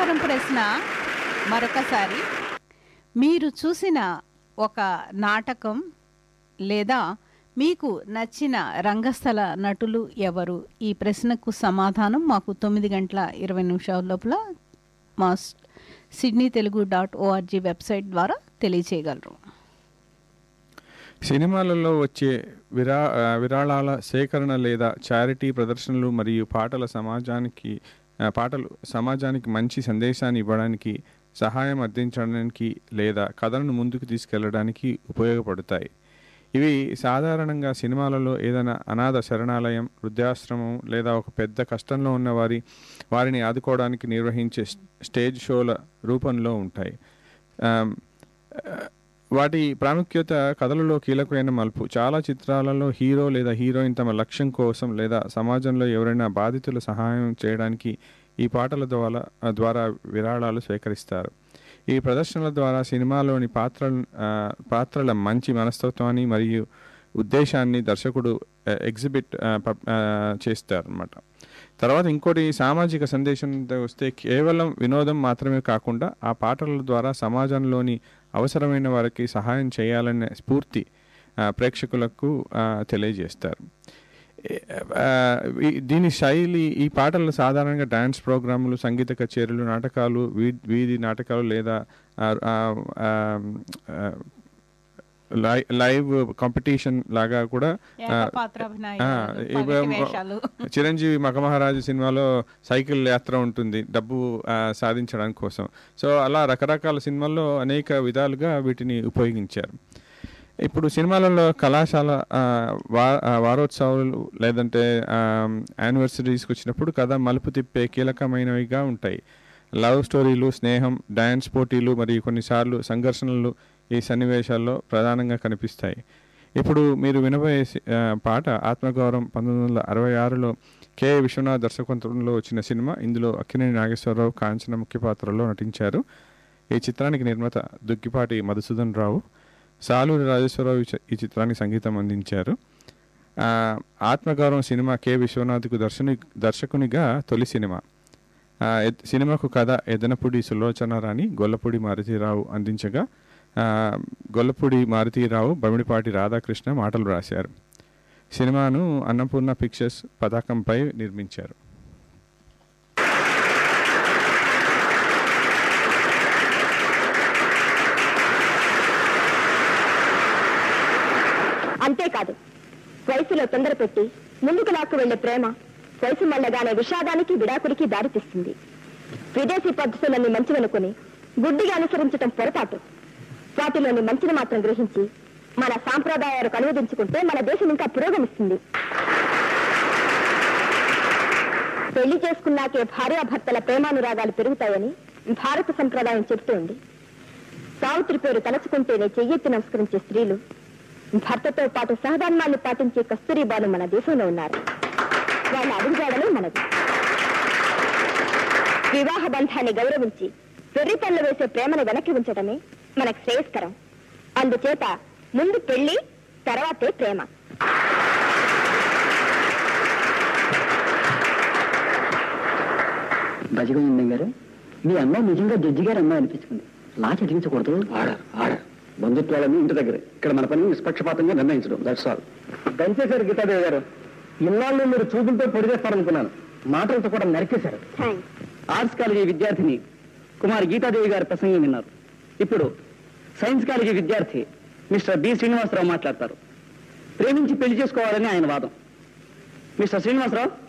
అనంతరం ప్రశ్న మరొకసారి మీరు చూసిన ఒక నాటకం లేదా మీకు నచ్చిన రంగస్థల నటులు ఎవరు ఈ ప్రశ్నకు సమాధానం మాకు తొమ్మిది గంటల ఇరవై నిమిషాల లోపల మా స్- Sydney Telugu dot ORG website ద్వారా తెలియచేయగలరు సినిమాలలో వచ్చే విరా ఆ, విరాళాల సేకరణ లేదా చారిటీ ప్రదర్శనలు మరియు పాటల సమాజానికి ఆ, పాటలు సమాజానికి మంచి సందేశాన్ని ఇవ్వడానికి సహాయం అందించడానికి లేదా కథలను ముందుకు తీసుకెళ్లడానికి ఉపయోగపడతాయి ఇవి సాధారణంగా సినిమాలలో ఏదైనా అనాథ శరణాలయం వృద్ధాశ్రమం లేదా ఒక పెద్ద కష్టంలో ఉన్న వారి వారిని ఆదుకోవడానికి నిర్వహించే స్- స్టేజ్ షోల రూపంలో ఉంటాయి ఆమ్, వాటి ప్రాముఖ్యత కథలలో కీలకమైన మలుపు చాలా చిత్రాలలో హీరో లేదా హీరోయిన్ తమ లక్ష్యం కోసం లేదా సమాజంలో ఎవరైనా బాధితుల సహాయం చేయడానికి ఈ పాటల ద్వారా ద్వారా విరాళాలు స్వీకరిస్తారు ఈ ప్రదర్శనల ద్వారా సినిమాలోని పాత్ర పాత్రల మంచి మనస్తత్వాన్ని మరియు ఉద్దేశాన్ని దర్శకుడు ఎగ్జిబిట్ చేస్తారు అనమాట తర్వాత ఇంకోటి సామాజిక సందేశం వస్తే కేవలం వినోదం మాత్రమే కాకుండా ఆ పాటల ద్వారా సమాజంలోని అవసరమైన వారికి సహాయం చేయాలనే స్ఫూర్తి ఆ, ప్రేక్షకులకు ఆ, తెలియజేస్తారు ఏ- ఆ, ఈ- దీని శైలి ఈ పాటలు సాధారణంగా డ్యాన్స్ ప్రోగ్రాములు సంగీత కచేరీలు నాటకాలు వీ- వీధి నాటకాలు లేదా ఆ, ఆ, ఆ, ఆ, లై- లైవ్ కాంపిటీషన్ లాగా కూడా ఆ, ఏకపాత్రాభినయాలు, ఆ, పగటి ఇవ- వేషాలు. చిరంజీవి మగమహారాజు సినిమాలో సైకిల్ యాత్ర ఉంటుంది డబ్బు ఆ, సాధించడానికి కోసం సో అలా రకరకాల సినిమాల్లో అనేక విధాలుగా వీటిని ఉపయోగించారు ఇప్పుడు సినిమాలలో కళాశాల ఆ, వా ఆ, వారోత్సవాలు లేదంటే యానివర్సరీస్కి వచ్చినప్పుడు కథ మలుపు తిప్పే కీలకమైనవిగా ఉంటాయి లవ్ స్టోరీలు స్నేహం డ్యాన్స్ పోటీలు మరియు కొన్నిసార్లు సంఘర్షణలు ఈ సన్నివేశాల్లో ప్రధానంగా కనిపిస్తాయి ఇప్పుడు మీరు వినబోయే సి- ఆ, పాట ఆత్మగౌరవం పంతొమ్మిది వందల అరవై ఆరులో కె విశ్వనాథ్ దర్శకత్వంలో వచ్చిన సినిమా ఇందులో అక్కినేని నాగేశ్వరరావు కాంచన ముఖ్య పాత్రలో నటించారు ఈ చిత్రానికి నిర్మాత దుగ్గిపాటి మధుసూదన్ రావు సాలూరి రాజేశ్వరరావు ఈ చి- ఈ చిత్రానికి సంగీతం అందించారు ఆ, ఆత్మగౌరవం సినిమా కె విశ్వనాథ్కు దర్శని దర్శకునిగా తొలి సినిమా ఆ, ఎద్- సినిమాకు కథ ఎదనపూడి సులోచన రాణి గొల్లపూడి మారుతీరావు అందించగా ఆ, గొల్లపూడి మారుతీరావు బమిడిపాటి రాధాకృష్ణ మాటలు రాశారు సినిమాను అన్నపూర్ణ పిక్చర్స్ పతాకంపై నిర్మించారు అంతేకాదు వయసులో తొందర పెట్టి ముందుకు లాక్కు వెళ్లే ప్రేమ వయసు మళ్ళగానే విషాదానికి విడాకుడికి దారితీస్తుంది విదేశీ పద్ధతులన్నీ మంచివనుకుని గుడ్డిగా అనుసరించటం పొరపాటు వాటిలోని మంచిని మాత్రం గ్రహించి మన సాంప్రదాయాలకు అనువదించుకుంటే మన దేశం ఇంకా పురోగమిస్తుంది పెళ్లి చేసుకున్నాకే భార్యాభర్తల ప్రేమానురాగాలు పెరుగుతాయని భారత సంప్రదాయం చెబుతోంది సావిత్రి పేరు తలచుకుంటేనే చెయ్యెత్తి నమస్కరించే స్త్రీలు భర్తతో పాటు సహధర్మాన్ని పాటించే కస్తూరిబాలు మన దేశంలో ఉన్నారు వాళ్ళ అడుగుజాడలే మనది వివాహ బంధాన్ని గౌరవించి వెర్రి పనులు వేసే ప్రేమను వెనక్కి ఉంచడమే మనకు శ్రేయస్కరం అందుచేత ముందు పెళ్లి తర్వాతే ప్రేమ బజగోవిందం గారు మీ అమ్మాయి నిజంగా జడ్జి గారు అమ్మాయి అనిపించుకుంది లా చదివించకూడదు ఆర్డర్ ఆర్డర్ బంధుత్వాలన్నీ ఇంటి దగ్గరే ఇక్కడ మన పని నిష్పక్షపాతంగా నిర్ణయించడం దట్స్ ఆల్ దయచేశారు గీతాదేవి గారు ఇన్నాళ్ళు మీరు చూపులతో పొడి చేస్తారనుకున్నాను మాటలతో కూడా నరికేశారు ఆర్ట్స్ కాలేజీ విద్యార్థిని కుమారి గీతాదేవి గారి ప్రసంగం విన్నారు ఇప్పుడు సైన్స్ కాలేజీ విద్యార్థి మిస్టర్ బి శ్రీనివాసరావు మాట్లాడతారు ప్రేమించి పెళ్లి చేసుకోవాలని ఆయన వాదం మిస్టర్ శ్రీనివాసరావు